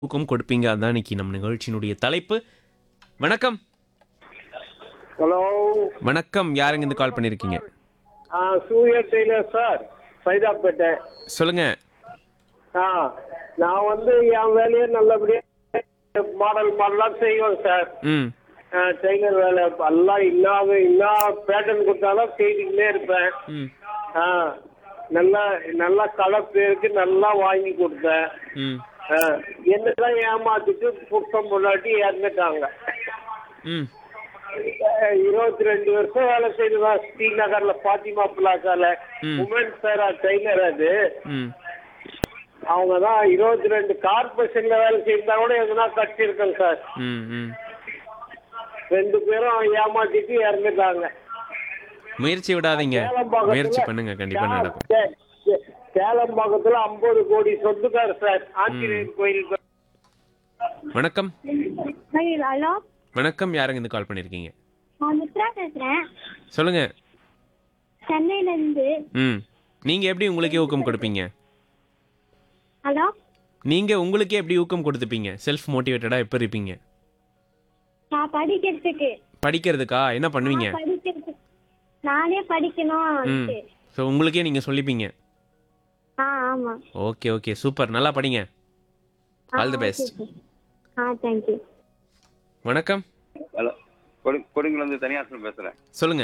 ஊக்கம் கொடுப்பீங்க அதான் இன்னைக்கு நம்ம நிகழ்ச்சியினுடைய தலைப்பு வணக்கம் ஹலோ வணக்கம் யாருங்க இருந்து கால் பண்ணியிருக்கீங்க ஆ சூர்யா டெய்லர் சார் சைதாப்பேட்டை சொல்லுங்க ஆ நான் வந்து என் வேலையை நல்லபடியாக மாடல் மாடலாக செய்வேன் சார் ம் ஆ, டெய்லர் வேலை எல்லாம் இன்னாத இன்னா பேட்டர்ன் கொடுத்தாலும் செய்துக்கிட்டே இருப்பேன் ம் ஆ நல்லா நல்லா கலர் பேருக்கு நல்லா வாங்கி கொடுத்தேன் ம் ஆ, என்னதான் ஏமாத்திட்டு புத்தம் முன்னாடி இறந்துட்டாங்க ம் இருபத்தி ரெண்டு வருஷம் வேலை செய்ததான் ஸ்ரீநகர்ல பாத்திமா பிளாசால ம். உமன் சார் டெய்லர் அது ம் அவங்க தான் இருபத்தி ரெண்டு கார்பரேஷன்ல வேலை செய்தா கூட எதுனா கட்டியிருக்கேன் சார் ம் ம் ரெண்டு பேரும் ஏமாத்திட்டு இறந்துட்டாங்க முயற்சி விடாதீங்க முயற்சி பண்ணுங்க கண்டிப்பா நடக்கும் சே- சே- சேலம்பாக்கத்துல ஐம்பது கோடி சொத்துக்கார் சார் ஆஞ்சநேயர் கோயில் வணக்கம் ஹலோ வணக்கம் யாருங்க இருந்து கால் பண்ணியிருக்கீங்க நான் மித்ரா பேசுறேன் சொல்லுங்க சென்னையில இருந்து ம் நீங்க எப்படி உங்களுக்கே ஊக்கம் கொடுப்பீங்க ஹலோ நீங்க உங்களுக்கே எப்படி ஊக்கம் கொடுத்துப்பீங்க செல்ஃப் மோட்டிவேட்டடா எப்போ இருப்பீங்க நான் படிக்கிறதுக்கு படிக்கிறதுக்கா என்ன பண்ணுவீங்க நான் படிக்கிறதுக்கு நானே படிக்கணும் ம் ஸோ உங்களுக்கே நீங்க சொல்லிப்பீங்க ஆ ஆமா ஓகே ஓகே சூப்பர் நல்லா படிங்க ஆல் தி பெஸ்ட் ஆ தேங்க்யூ வணக்கம் ஹலோ கொடு கொடுங்கலேருந்து தனியாசனம் பேசுகிறேன் சொல்லுங்க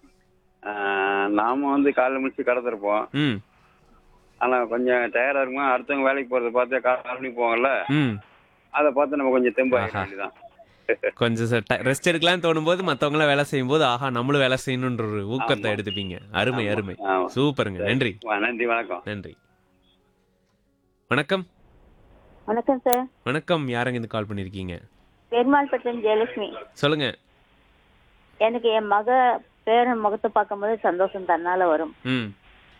நாம வந்து காலைல முடிச்சு கடை திறப்போம் ம் ஆனால் கொஞ்சம் டயர்டாக இருக்குமா அடுத்தவங்க வேலைக்கு போகிறத பார்த்து காலை மணிக்கு போவாங்கல்ல ம் அதை பார்த்து நம்ம கொஞ்சம் தெம்பு ஆஹா. வேண்டியதான் கொஞ்சம் ரெஸ்ட் எடுக்கலாம்னு தோணும்போது மற்றவங்களாம் வேலை செய்யும்போது ஆஹா நம்மளும் வேலை செய்யணுன்ற ஒரு ஊக்கத்தை ஆமா. எடுத்துப்பீங்க அருமை அருமை ஆமா. சூப்பருங்க நன்றி நன்றி வணக்கம் நன்றி வணக்கம் வணக்கம் சார் வணக்கம் யாருங்க இருந்து கால் பண்ணியிருக்கீங்க பெருமாள்பட்டன் ஜெயலட்சுமி சொல்லுங்க எனக்கு என் மக பேரன் முகத்தை பார்க்கும்போது சந்தோஷம் தன்னால வரும் ம்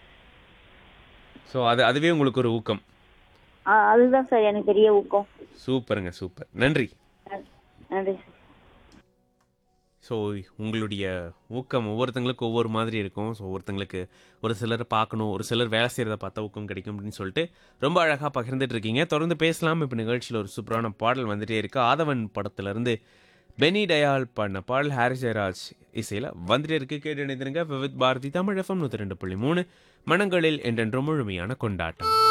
ஸோ அது அதுவே உங்களுக்கு ஒரு ஊக்கம் ஆ, அதுதான் சார் எனக்கு பெரிய ஊக்கம் சூப்பருங்க சூப்பர் நன்றி நன்றி சார் ஸோ உங்களுடைய ஊக்கம் ஒவ்வொருத்தங்களுக்கும் ஒவ்வொரு மாதிரி இருக்கும் ஸோ ஒவ்வொருத்தங்களுக்கு ஒரு சிலர் பார்க்கணும் ஒரு சிலர் வேலை செய்கிறத பார்த்தா ஊக்கம் கிடைக்கும் அப்படின்னு சொல்லிட்டு ரொம்ப அழகாக பகிர்ந்துட்டு இருக்கீங்க தொடர்ந்து பேசலாம் இப்போ நிகழ்ச்சியில் ஒரு சூப்பரான பாடல் வந்துட்டே இருக்கு ஆதவன் படத்துலேருந்து பெனி டயால் பாடின பாடல் ஹாரி ஜெயராஜ் இசையில் வந்துட்டே இருக்கு கேட்டு இணைந்திருங்க விவித் பாரதி தமிழ் எஃப்எம் நூற்றி ரெண்டு புள்ளி மூணு மனங்களில் என்றென்றும் முழுமையான கொண்டாட்டம்